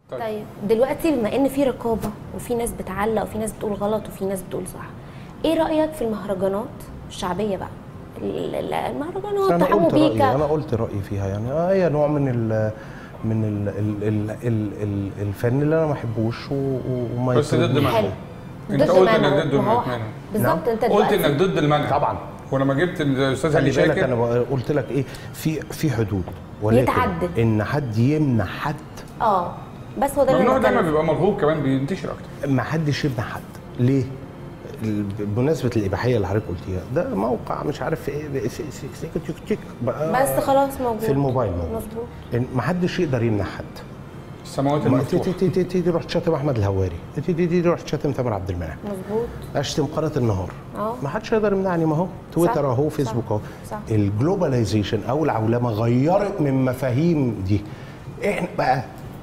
طيب. طيب دلوقتي بما ان في رقابه وفي ناس بتعلق وفي ناس بتقول غلط وفي ناس بتقول صح ايه رايك في المهرجانات الشعبيه بقى ال- ال- المهرجانات انا حمو قلت رايي بيكا انا قلت رايي فيها يعني اه هي نوع من ال من ال ال ال ال ال الفن اللي انا ما بحبوش و- و- وما بس ضد يطلبنيش. منع. حلو انت ضد قلت منع. انك ضد ما هو- المنع بالظبط انت قلت دلوقتي انك ضد المنع طبعا ولما جبت الاستاذ خلي هاني بالك شاكر انا بقى- قلت لك ايه في في حدود ولكن يتعدد. ان حد يمنع حد اه بس هو ده اللي الممنوع أنا دايما بتكلم بيبقى مرغوب كمان بينتشر اكتر ما حدش يمنع حد ليه؟ ال- بمناسبه الاباحيه اللي حضرتك قلتيها ده موقع مش عارف ايه ب- سي- سي- سي- تيك تيك بقى بس خلاص موجود في الموبايل موجود مظبوط إن ما حدش يقدر يمنع حد السماوات ما تي- المفتوحه تي- تي- تي- تي رحت شاتم احمد الهواري تي- تي- تي رحت شاتم تامر عبد المنعم مظبوط اشتم قناه النهار اه. ما حدش يقدر يمنعني ما هو تويتر اهو صح. فيسبوك اهو صح. الجلوباليزيشن او العولمه غيرت من مفاهيم دي احنا بقى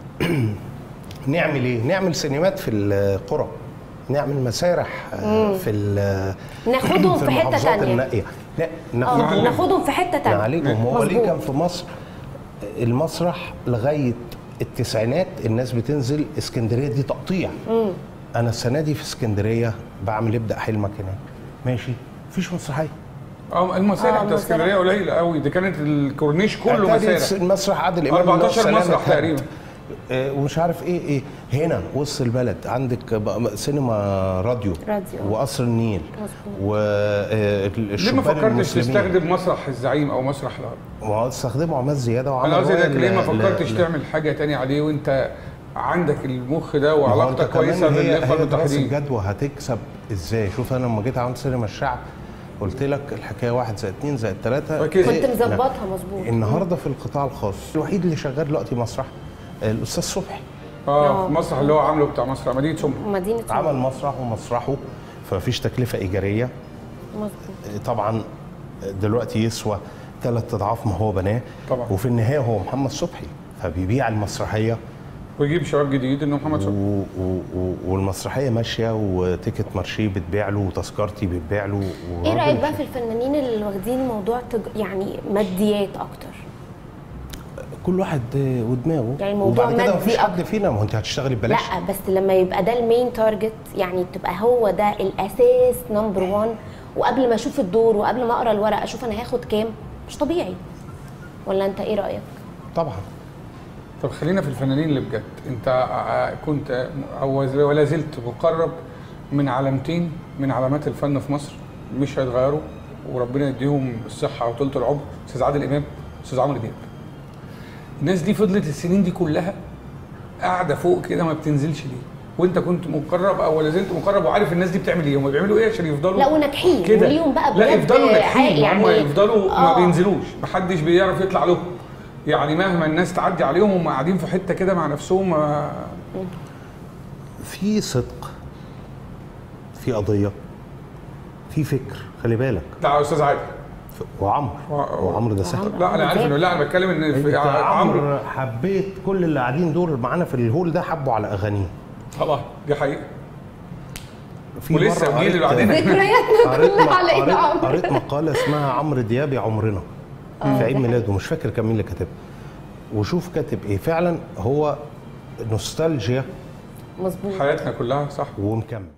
نعمل ايه نعمل سينمات في القرى نعمل مسارح آه، في ال- ناخدهم في حتة المحافظات تانية. النائيه لا اه ناخدهم ناخدهم في حته تانية نعالجهم هو ليه مظبوط. كان في مصر المسرح لغايه التسعينات الناس بتنزل اسكندريه دي تقطيع انا السنه دي في اسكندريه بعمل ابدا حلمك هناك ماشي مفيش مسرحيه اه المسارح آه، بتاع اسكندريه قليله قوي دي كانت الكورنيش كله أتاري مسارح المسرح عادل امام اللي هو 14 سلامة مسرح هد. تقريبا. آه، ومش عارف ايه ايه هنا وسط البلد عندك بقى سينما راديو راديو. وقصر النيل مظبوط. ليه ما والشبان فكرتش المسلمين تستخدم مسرح الزعيم او مسرح الهرم؟ ما هو استخدموا عمال زياده انا وعملوا قصدي لك ليه ما ل- ل- فكرتش ل- تعمل حاجه تانية عليه وانت عندك المخ ده ما هو وعلاقتك أنت كمان كويسه هي بالاخوان هي دراسه والتحديد الجدوى هتكسب ازاي شوف انا لما جيت عملت سينما الشعب قلت لك الحكايه واحد زائد اتنين زائد تلاته فكده. كنت إيه؟ مظبطها مظبوط النهارده في القطاع الخاص الوحيد اللي شغال دلوقتي مسرح آه، الاستاذ صبحي اه آه. المسرح اللي هو عامله بتاع مسرح مدينه سمر مدينه عمل مسرح ومسرحه فمفيش تكلفه ايجاريه مظبوط آه، طبعا دلوقتي يسوى ثلاث اضعاف ما هو بناه طبعا. وفي النهايه هو محمد صبحي فبيبيع المسرحيه ويجيب شباب جديد انه محمد صبحي و... و... و... والمسرحيه ماشيه وتيكت مارشيه بتبيع له وتذكرتي بتبيع له ايه وراجل رايك بقى في الفنانين اللي واخدين موضوع تج... يعني ماديات اكتر كل واحد ودماغه يعني الموضوع وبعد كده مادي مفيش حد أكتر. فينا ما هو انت هتشتغلي ببلاش لا بس لما يبقى ده المين تارجت يعني تبقى هو ده الاساس نمبر 1 وقبل ما اشوف الدور وقبل ما اقرا الورق اشوف انا هاخد كام مش طبيعي ولا انت ايه رايك طبعا طب خلينا في الفنانين اللي بجد انت ع- كنت او ولا زلت مقرب من علامتين من علامات الفن في مصر مش هيتغيروا وربنا يديهم الصحه وطولة العمر استاذ عادل امام استاذ عمرو دياب الناس دي فضلت السنين دي كلها قاعده فوق كده ما بتنزلش ليه وانت كنت مقرب او ولا زلت مقرب وعارف الناس دي بتعمل ايه هم بيعملوا ايه عشان يفضلوا لا وناجحين كده وليهم بقى لا بجد يفضلوا ناجحين يعني هم يفضلوا ما آه. بينزلوش محدش بيعرف يطلع لهم يعني مهما الناس تعدي عليهم هم قاعدين في حته كده مع نفسهم ما في صدق في قضيه في فكر خلي بالك بتاع استاذ عادل ف- وعمرو و- وعمرو ده سهل لا انا عارف انه لا انا بتكلم ان انت في عمرو عمرو حبيت كل اللي قاعدين دول معانا في الهول ده حبوا على اغانيه طبعا دي حقيقه في ولسه مرة الجيل اللي قريت- بعدين ذكرياتنا قريت كلها على ايد قريت, عمرو قريت مقاله اسمها عمرو دياب يا عمرنا في عيد ميلاده مش فاكر كان مين اللي كاتبها وشوف كاتب ايه فعلا هو نوستالجيا مظبوط حياتنا كلها صح ومكمل